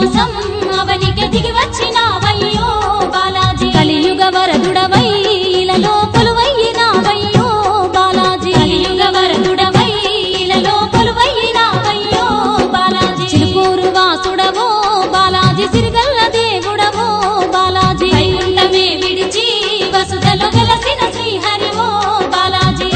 కోసం అవనికి దిగి వచ్చినావయ్యో బాలాజీ కలియుగ వరదుడవై ఇలలో కొలువయ్యినావయ్యో బాలాజీ కలియుగ వరదుడవై ఇలలో కొలువయ్యినావయ్యో బాలాజీ చిలుకూరు వాసుడవో బాలాజీ సిరిగల్ల దేవుడవో బాలాజీ వైకుంఠమే విడిచి వసుదలో వెలసిన శ్రీహరివో బాలాజీ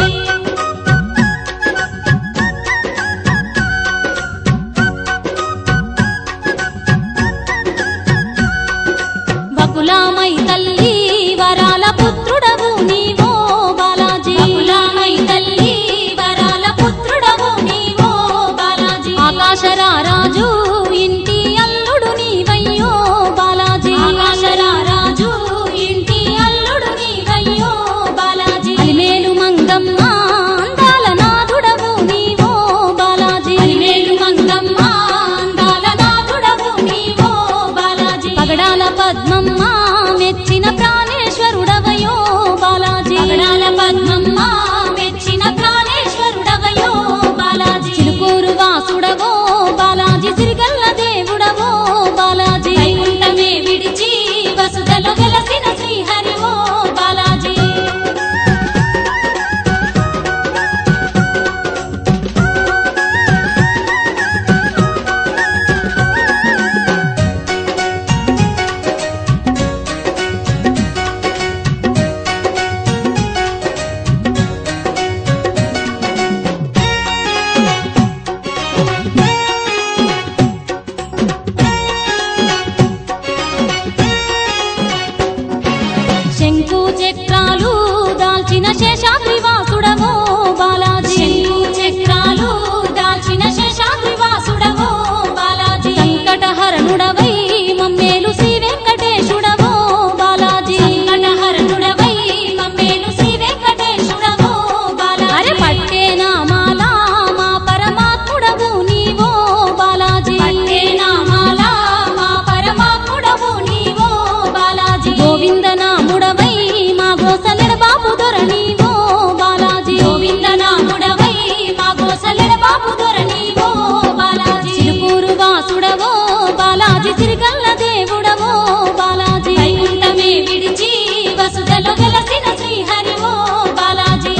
వకులామై తల్లి వరాల పుత్రుడవు నీవో బాలాజీ వకులామై తల్లి వరాల పుత్రుడవు నీవో బాలాజీ ఆకాశరారాజు ఇంటి అల్లుడు నీవయ్యో బాలాజీ ఆకాశరారాజు ఇంటి అల్లుడు నీవయ్యో బాలాజీ అలిమేలు మంగమ్మ అందాల నాథుడవు నీవో బాలాజీ అలిమేలు మంగమ్మ అందాల నాథుడవు నీవో బాలాజీ పగడాల పద్మమ్మ మెచ్చిన ప్రాణేశ్వరుడవయో బాలాజీ పగడాల పద్మమ్మ మెచ్చిన ప్రాణేశ్వరుడవయో బాలాజీ చిలుకూరు వాసుడవో బాలాజీ సిరిగల్ల దేవుడవో బాలాజీ వైకుంఠమే విడిచి వసుదలో వెలసిన శ్రీహరివో బాలాజీ శంకు చక్రాలు దాల్చిన శేషాద్రివాసుడవో బాలాజీ శంకు చక్రాలు దాల్చిన శేషాద్రివాసుడవో బాలాజీ సంకటహరణుడవై మమ్మేలు శ్రీ వెంకటేశుడవో బాలాజీ సంకటహరణుడవై మమ్మేలు శ్రీ వెంకటేశుడవో బాలాజీ అరే పట్టేనా మాలా మా పరమాత్ముడవు నీవో బాలాజీ పట్టేనా మాలా మా పరమాత్ముడవు నీవో బాలాజీ గోవింద నాముడవై మా గోసలెడ బాపు దొర నీవో బాలాజీ గోవింద నాముడవై మా గోసలెడ బాపు దొర నీవో బాలాజీ చిలుకూరు వాసుడవో బాలాజీ సిరిగల్ల దేవుడవో బాలాజీ వైకుంఠమే విడిచి వసుదలో వెలసిన శ్రీహరివో బాలాజీ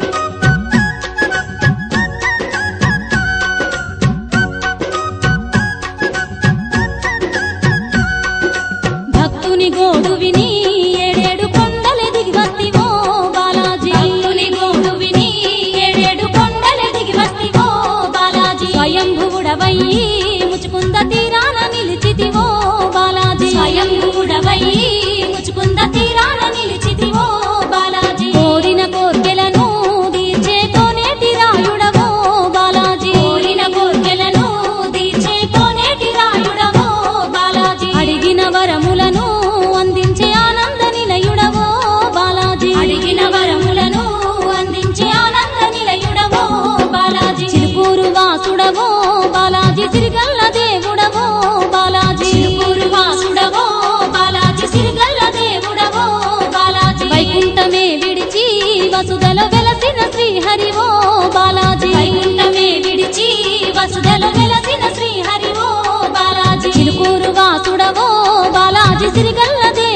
భక్తుని గోడు విని ఏడేడు కొండలే దిగి వస్తివో బాలాజీ భక్తుని గోడు విని ఏడేడు కొండలే దిగి వస్తివో బాలాజీ స్వయంభువుడవయ్యి ముచుకుంద తీరాన నిలిచితివో బాలాజీ స్వయంభువుడవయ్యి ముచుకుంద తీరాన నిలిచితివో బాలాజీ కోరిన కోర్కెలను తీర్చే కోనేటి రాయుడవో బాలాజీ కోరిన కోర్కెలను తీర్చే కోనేటి రాయుడవో బాలాజీ అడిగిన వరములను అందించే ఆనంద నిలయుడవో బాలాజీ అడిగిన వరములను అందించే ఆనంద నిలయుడవో బాలాజీ చిలుకూరు వాసుడవో బాలాజీ సిరిగల్ల దేవుడవో బాలాజీ చిలుకూరు వాసుడవో బాలాజీ సిరిగల్ల దేవుడవో బాలాజీ వైకుంఠమే విడిచి వసుదల వెలసిన శ్రీహరివో బాలాజీ వైకుంఠమే విడిచి వసుదల వెలసిన శ్రీహరివో బాలాజీ చిలుకూరు వాసుడవో బాలాజీ సిరిగల్ల దేవుడవో